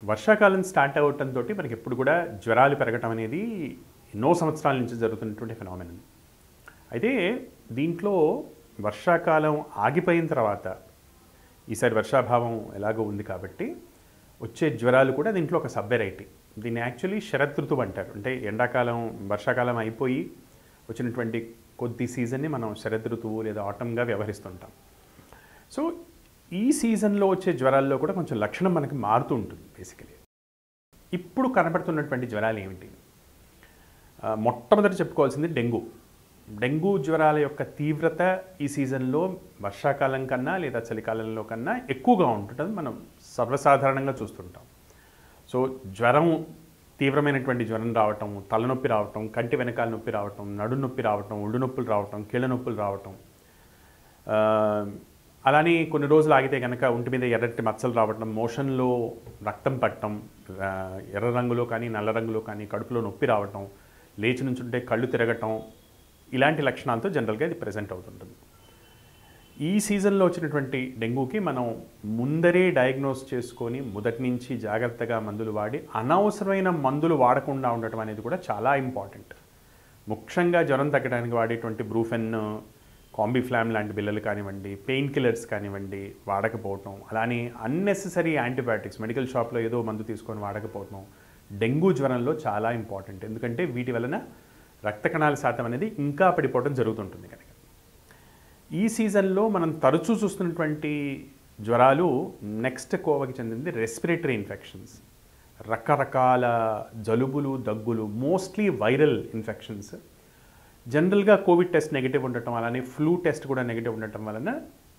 వర్షాకాలం స్టార్ట్ అవ్వటంతో మనకి ఎప్పుడు కూడా జ్వరాలు పెరగటం అనేది ఎన్నో సంవత్సరాల నుంచి జరుగుతున్నటువంటి ఫినామినన్ అయితే దీంట్లో వర్షాకాలం ఆగిపోయిన తర్వాత ఈసారి వర్షాభావం ఎలాగో ఉంది కాబట్టి వచ్చే జ్వరాలు కూడా దీంట్లో ఒక సబ్ వెరైటీ దీన్ని యాక్చువల్లీ శరత్ ఋతువు అంటారు అంటే ఎండాకాలం వర్షాకాలం అయిపోయి వచ్చినటువంటి కొద్ది సీజన్ని మనం శరద్ ఋతువు లేదా ఆటంగా వ్యవహరిస్తుంటాం సో ఈ సీజన్లో వచ్చే జ్వరాల్లో కూడా కొంచెం లక్షణం మనకి మారుతూ ఉంటుంది బేసికలీ ఇప్పుడు కనపడుతున్నటువంటి జ్వరాలు ఏమిటి ఆ, మొట్టమొదటి చెప్పుకోవాల్సింది డెంగ్యూ డెంగ్యూ జ్వరాల యొక్క తీవ్రత ఈ సీజన్లో వర్షాకాలం కన్నా లేదా చలికాలంలో కన్నా ఎక్కువగా ఉంటుందని మనం సర్వసాధారణంగా చూస్తుంటాం సో జ్వరం తీవ్రమైనటువంటి జ్వరం రావటం తలనొప్పి రావటం కంటి వెనకాల నొప్పి రావటం నడు నొప్పి రావటం ఒళ్ళు నొప్పులు రావటం కీళ్ళ నొప్పులు రావటం ఆ, అలానే కొన్ని రోజులు ఆగితే కనుక ఒంటి మీద ఎర్రటి మచ్చలు రావటం మోషన్లో రక్తం పట్టడం ఆ, ఎర్ర రంగులో కానీ నల్ల రంగులో కానీ కడుపులో నొప్పి రావటం లేచి నుంచుంటే కళ్ళు తిరగటం ఇలాంటి లక్షణాలతో జనరల్గా ఇది ప్రజెంట్ అవుతుంటుంది ఈ సీజన్లో వచ్చినటువంటి డెంగ్యూకి మనం ముందరే డయాగ్నోస్ చేసుకొని మొదటి నుంచి జాగ్రత్తగా మందులు వాడి అనవసరమైన మందులు వాడకుండా ఉండటం అనేది కూడా చాలా ఇంపార్టెంట్ ముఖ్యంగా జ్వరం తగ్గడానికి వాడేటువంటి బ్రూఫెన్ కాంబిఫ్లామ్ లాంటి బిల్లలు కానివ్వండి పెయిన్ కిల్లర్స్ కానివ్వండి వాడకపోవటం అలానే అన్నెసెసరీ యాంటీబయాటిక్స్ మెడికల్ షాప్లో ఏదో మందు తీసుకొని వాడకపోవటం డెంగ్యూ జ్వరంలో చాలా ఇంపార్టెంట్ ఎందుకంటే వీటి వలన రక్త కణాల శాతం అనేది ఇంకా పడిపోవడం జరుగుతుంటుంది కనుక ఈ సీజన్లో మనం తరచూ చూస్తున్నటువంటి జ్వరాలు నెక్స్ట్ కోవకి చెందింది రెస్పిరేటరీ ఇన్ఫెక్షన్స్ రకరకాల జలుబులు దగ్గులు మోస్ట్లీ వైరల్ ఇన్ఫెక్షన్స్ జనరల్గా కోవిడ్ టెస్ట్ నెగిటివ్ ఉండటం అలానే ఫ్లూ టెస్ట్ కూడా నెగిటివ్ ఉండటం వలన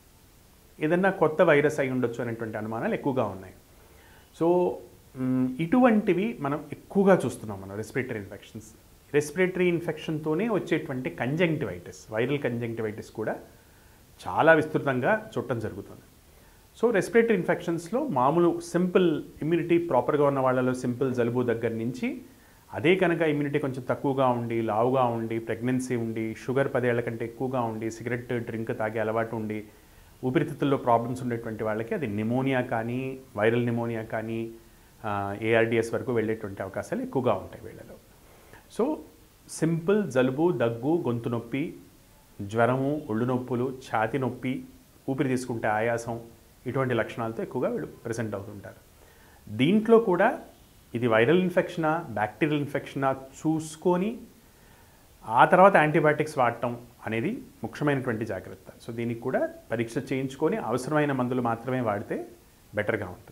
ఏదన్నా కొత్త వైరస్ అయి ఉండొచ్చు అనేటువంటి అనుమానాలు ఎక్కువగా ఉన్నాయి సో మ్, ఇటువంటివి మనం ఎక్కువగా చూస్తున్నాం మనం రెస్పిరేటరీ ఇన్ఫెక్షన్స్ రెస్పిరేటరీ ఇన్ఫెక్షన్తోనే వచ్చేటువంటి కంజంక్టివైటిస్ వైరల్ కంజంక్టివైటిస్ కూడా చాలా విస్తృతంగా చూడటం జరుగుతుంది సో రెస్పిరేటరీ ఇన్ఫెక్షన్స్లో మామూలు సింపుల్ ఇమ్యూనిటీ ప్రాపర్గా ఉన్న వాళ్ళలో సింపుల్ జలుబు దగ్గర నుంచి అదే కనుక ఇమ్యూనిటీ కొంచెం తక్కువగా ఉండి లావుగా ఉండి ప్రెగ్నెన్సీ ఉండి షుగర్ పదేళ్ల కంటే ఎక్కువగా ఉండి సిగరెట్ డ్రింక్ తాగే అలవాటు ఉండి ఊపిరితిత్తుల్లో ప్రాబ్లమ్స్ ఉండేటువంటి వాళ్ళకి అది నిమోనియా కానీ వైరల్ నిమోనియా కానీ ఏఆర్డిఎస్ వరకు వెళ్ళేటువంటి అవకాశాలు ఎక్కువగా ఉంటాయి వీళ్ళలో సో సింపుల్ జలుబు దగ్గు గొంతు నొప్పి జ్వరము ఒళ్ళు నొప్పులు ఛాతి నొప్పి ఊపిరి తీసుకుంటే ఆయాసం ఇటువంటి లక్షణాలతో ఎక్కువగా వీళ్ళు ప్రెసెంట్ అవుతుంటారు దీంట్లో కూడా ఇది వైరల్ ఇన్ఫెక్షనా బ్యాక్టీరియల్ ఇన్ఫెక్షనా చూసుకొని ఆ తర్వాత యాంటీబయాటిక్స్ వాడటం అనేది ముఖ్యమైనటువంటి జాగ్రత్త సో దీనికి కూడా పరీక్ష చేయించుకొని అవసరమైన మందులు మాత్రమే వాడితే బెటర్గా ఉంటుంది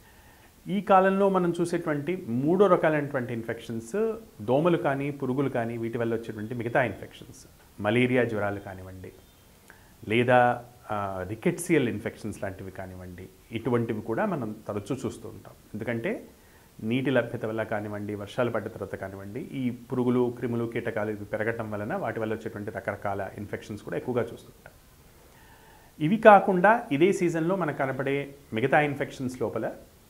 ఈ కాలంలో మనం చూసేటువంటి మూడో రకాలైనటువంటి ఇన్ఫెక్షన్స్ దోమలు కానీ పురుగులు కానీ వీటి వల్ల వచ్చేటువంటి మిగతా ఇన్ఫెక్షన్స్ మలేరియా జ్వరాలు కానివ్వండి లేదా రికెట్సియల్ ఇన్ఫెక్షన్స్ లాంటివి కానివ్వండి ఇటువంటివి కూడా మనం తరచూ చూస్తూ ఉంటాం ఎందుకంటే నీటి లభ్యత వల్ల కానివ్వండి వర్షాలు పడ్డ తర్వాత కానివ్వండి ఈ పురుగులు క్రిములు కీటకాలు ఇవి పెరగటం వలన వాటి వల్ల వచ్చేటువంటి రకరకాల ఇన్ఫెక్షన్స్ కూడా ఎక్కువగా చూస్తుంటాం ఇవి కాకుండా ఇదే సీజన్లో మనకు కనపడే మిగతా ఇన్ఫెక్షన్స్ లోపల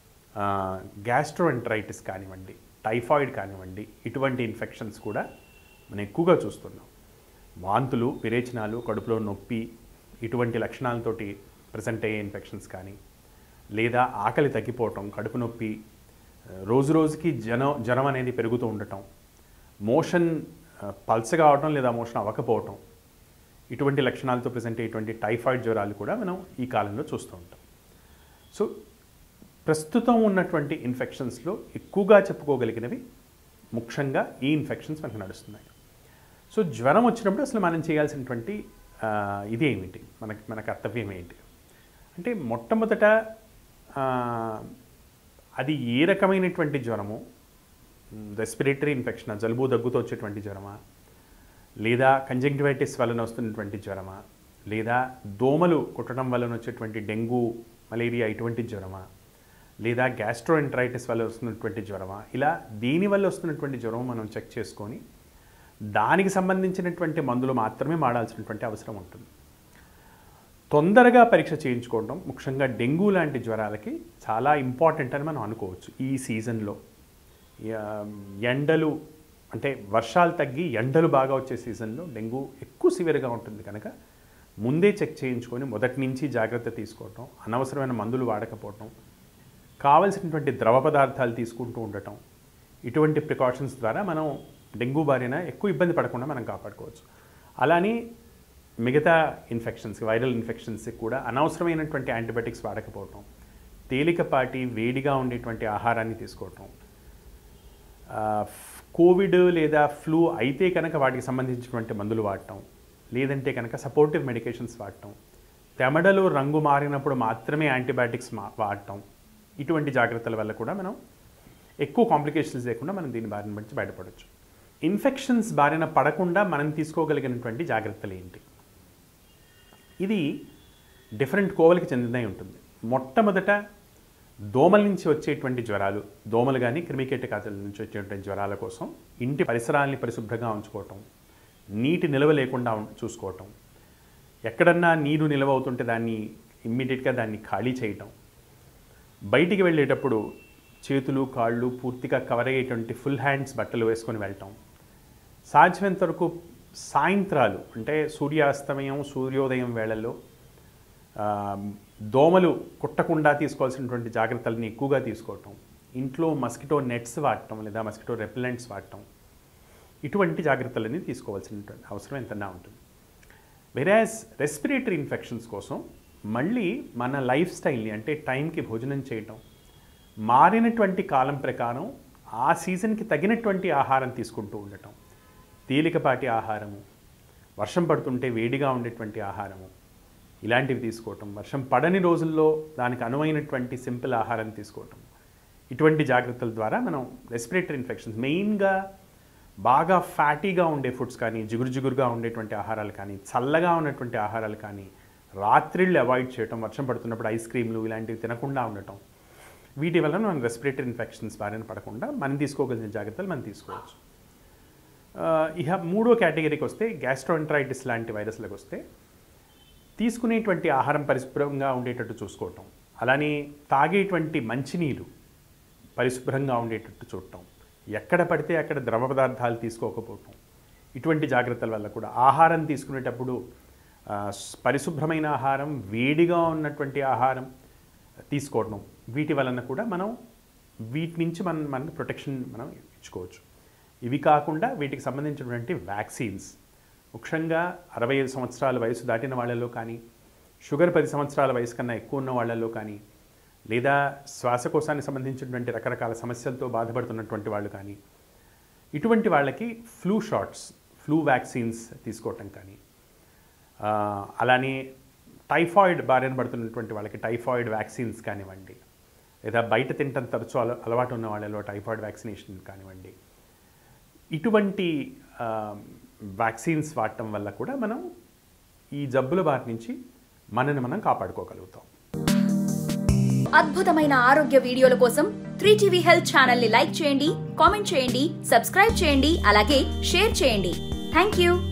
గ్యాస్ట్రోఎంట్రైటిస్ కానివ్వండి టైఫాయిడ్ కానివ్వండి ఇటువంటి ఇన్ఫెక్షన్స్ కూడా మనం ఎక్కువగా చూస్తున్నాం వాంతులు విరేచనాలు కడుపులో నొప్పి ఇటువంటి లక్షణాలతోటి ప్రజెంట్ అయ్యే ఇన్ఫెక్షన్స్ కానీ లేదా ఆకలి తగ్గిపోవటం కడుపు నొప్పి ఆ, రోజు రోజుకి జన జ్వరం అనేది పెరుగుతూ ఉండటం మోషన్ ఆ, పల్చగా అవటం లేదా మోషన్ అవ్వకపోవటం ఇటువంటి లక్షణాలతో ప్రజెంట్ అయ్యేటువంటి టైఫాయిడ్ జ్వరాలు కూడా మనం ఈ కాలంలో చూస్తూ ఉంటాం సో ప్రస్తుతం ఉన్నటువంటి ఇన్ఫెక్షన్స్లో ఎక్కువగా చెప్పుకోగలిగినవి ముఖ్యంగా ఈ ఇన్ఫెక్షన్స్ మనకు నడుస్తున్నాయి సో జ్వరం వచ్చినప్పుడు అసలు మనం చేయాల్సినటువంటి ఆ, ఇదేమిటి మనకి మన కర్తవ్యం ఏంటి అంటే మొట్టమొదట ఆ, అది ఏ రకమైనటువంటి జ్వరము రెస్పిరేటరీ ఇన్ఫెక్షన్ జలుబు దగ్గుతో వచ్చేటువంటి జ్వరమా లేదా కంజంక్టివైటిస్ వలన వస్తున్నటువంటి జ్వరమా లేదా దోమలు కుట్టడం వలన వచ్చేటువంటి డెంగ్యూ మలేరియా ఇటువంటి జ్వరమా లేదా గ్యాస్ట్రోఎంట్రైటిస్ వల్ల వస్తున్నటువంటి జ్వరమా ఇలా దీని వల్ల వస్తున్నటువంటి జ్వరం మనం చెక్ చేసుకొని దానికి సంబంధించినటువంటి మందులు మాత్రమే వాడాల్సినటువంటి అవసరం ఉంటుంది తొందరగా పరీక్ష చేయించుకోవడం ముఖ్యంగా డెంగ్యూ లాంటి జ్వరాలకి చాలా ఇంపార్టెంట్ అని మనం అనుకోవచ్చు ఈ సీజన్లో యా- ఎండలు అంటే వర్షాలు తగ్గి ఎండలు బాగా వచ్చే సీజన్లో డెంగ్యూ ఎక్కువ సివియర్గా ఉంటుంది కనుక ముందే చెక్ చేయించుకొని మొదటి నుంచి జాగ్రత్త తీసుకోవటం అనవసరమైన మందులు వాడకపోవటం కావలసినటువంటి ద్రవ పదార్థాలు తీసుకుంటూ ఉండటం ఇటువంటి ప్రికాషన్స్ ద్వారా మనం డెంగ్యూ బారిన ఎక్కువ ఇబ్బంది పడకుండా మనం కాపాడుకోవచ్చు అలానే మిగతా ఇన్ఫెక్షన్స్ వైరల్ ఇన్ఫెక్షన్స్కి కూడా అనవసరమైనటువంటి యాంటీబయాటిక్స్ వాడకపోవటం తేలికపాటి వేడిగా ఉండేటువంటి ఆహారాన్ని తీసుకోవటం ఆ, ఫ్- కోవిడ్ లేదా ఫ్లూ అయితే కనుక వాటికి సంబంధించినటువంటి మందులు వాడటం లేదంటే కనుక సపోర్టివ్ మెడికేషన్స్ వాడటం తెమడలు రంగు మారినప్పుడు మాత్రమే యాంటీబయాటిక్స్ మా వాడటం ఇటువంటి జాగ్రత్తల వల్ల కూడా మనం ఎక్కువ కాంప్లికేషన్స్ లేకుండా మనం దీని బారిన నుంచి బయటపడవచ్చు ఇన్ఫెక్షన్స్ బారిన పడకుండా మనం తీసుకోగలిగినటువంటి జాగ్రత్తలు ఏంటి ఇది డిఫరెంట్ కోవలకి చెందినై ఉంటుంది మొట్టమొదట దోమల నుంచి వచ్చేటువంటి జ్వరాలు దోమలు కానీ క్రిమికీటకాదుల నుంచి వచ్చేటువంటి జ్వరాల కోసం ఇంటి పరిసరాల్ని పరిశుభ్రంగా ఉంచుకోవటం నీటి నిల్వ లేకుండా ఉం- చూసుకోవటం ఎక్కడన్నా నీరు నిల్వ అవుతుంటే దాన్ని ఇమ్మీడియట్గా దాన్ని ఖాళీ చేయటం బయటికి వెళ్ళేటప్పుడు చేతులు కాళ్ళు పూర్తిగా కవర్ అయ్యేటువంటి ఫుల్ హ్యాండ్స్ బట్టలు వేసుకొని వెళ్ళటం సాధ్యమైనంత వరకు సాయంత్రాలు అంటే సూర్యాస్తమయం సూర్యోదయం వేళల్లో ఆ, దోమలు కుట్టకుండా తీసుకోవాల్సినటువంటి జాగ్రత్తలని ఎక్కువగా తీసుకోవటం ఇంట్లో మస్కిటో నెట్స్ వాడటం లేదా మస్కిటో రెపిలెంట్స్ వాడటం ఇటువంటి జాగ్రత్తలని తీసుకోవాల్సినటువంటి అవసరం ఎంతన్నా ఉంటుంది వెరాజ్ రెస్పిరేటరీ ఇన్ఫెక్షన్స్ కోసం మళ్ళీ మన లైఫ్ స్టైల్ని అంటే టైంకి భోజనం చేయటం మారినటువంటి కాలం ప్రకారం ఆ సీజన్కి తగినటువంటి ఆహారం తీసుకుంటూ ఉండటం తేలికపాటి ఆహారము వర్షం పడుతుంటే వేడిగా ఉండేటువంటి ఆహారము ఇలాంటివి తీసుకోవటం వర్షం పడని రోజుల్లో దానికి అనువైనటువంటి సింపుల్ ఆహారం తీసుకోవటం ఇటువంటి జాగ్రత్తల ద్వారా మనం రెస్పిరేటరీ ఇన్ఫెక్షన్స్ మెయిన్గా బాగా ఫ్యాటీగా ఉండే ఫుడ్స్ కానీ జిగురు జిగురుగా ఉండేటువంటి ఆహారాలు కానీ చల్లగా ఉన్నటువంటి ఆహారాలు కానీ రాత్రిళ్ళు అవాయిడ్ చేయటం వర్షం పడుతున్నప్పుడు ఐస్ క్రీమ్లు ఇలాంటివి తినకుండా ఉండటం వీటి వల్ల మనం రెస్పిరేటరీ ఇన్ఫెక్షన్స్ బారిన పడకుండా మనం తీసుకోగలిగిన జాగ్రత్తలు మనం తీసుకోవచ్చు ఆ, ఇక మూడో కేటగిరీకి వస్తే గ్యాస్ట్రోఎంట్రైటిస్ లాంటి వైరస్లకు వస్తే తీసుకునేటువంటి ఆహారం పరిశుభ్రంగా ఉండేటట్టు చూసుకోవటం అలానే తాగేటువంటి మంచినీరు పరిశుభ్రంగా ఉండేటట్టు చూడటం ఎక్కడ పడితే అక్కడ ద్రవ పదార్థాలు తీసుకోకపోవటం ఇటువంటి జాగ్రత్తల వల్ల కూడా ఆహారం తీసుకునేటప్పుడు ఆ, స్- పరిశుభ్రమైన ఆహారం వేడిగా ఉన్నటువంటి ఆహారం తీసుకోవడం వీటి వలన కూడా మనం వీటి నుంచి మనం మన ప్రొటెక్షన్ మనం ఇచ్చుకోవచ్చు ఇవి కాకుండా వీటికి సంబంధించినటువంటి వ్యాక్సిన్స్ ముఖ్యంగా అరవై ఐదు సంవత్సరాల వయసు దాటిన వాళ్ళలో కానీ షుగర్ పది సంవత్సరాల వయసు కన్నా ఎక్కువ ఉన్న వాళ్ళలో కానీ లేదా శ్వాసకోశానికి సంబంధించినటువంటి రకరకాల సమస్యలతో బాధపడుతున్నటువంటి వాళ్ళు కానీ ఇటువంటి వాళ్ళకి ఫ్లూ షాట్స్ ఫ్లూ వ్యాక్సిన్స్ తీసుకోవటం కానీ ఆ, అలానే టైఫాయిడ్ బారిన పడుతున్నటువంటి వాళ్ళకి టైఫాయిడ్ వ్యాక్సిన్స్ కానివ్వండి లేదా బయట తింటం తరచూ అల అలవాటు ఉన్న వాళ్ళలో టైఫాయిడ్ వ్యాక్సినేషన్ కానివ్వండి ఇటువంటి ఆ, వ్యాక్సిన్స్ వాడటం వల్ల కూడా మనం ఈ జబ్బుల బారి నుంచి మనని మనం కాపాడుకోగలుగుతాం అద్భుతమైన ఆరోగ్య వీడియోల కోసం త్రీ టీవీ హెల్త్ ఛానల్ ని లైక్ చేయండి కామెంట్ చేయండి సబ్స్క్రైబ్ చేయండి అలాగే షేర్ చేయండి థ్యాంక్ యూ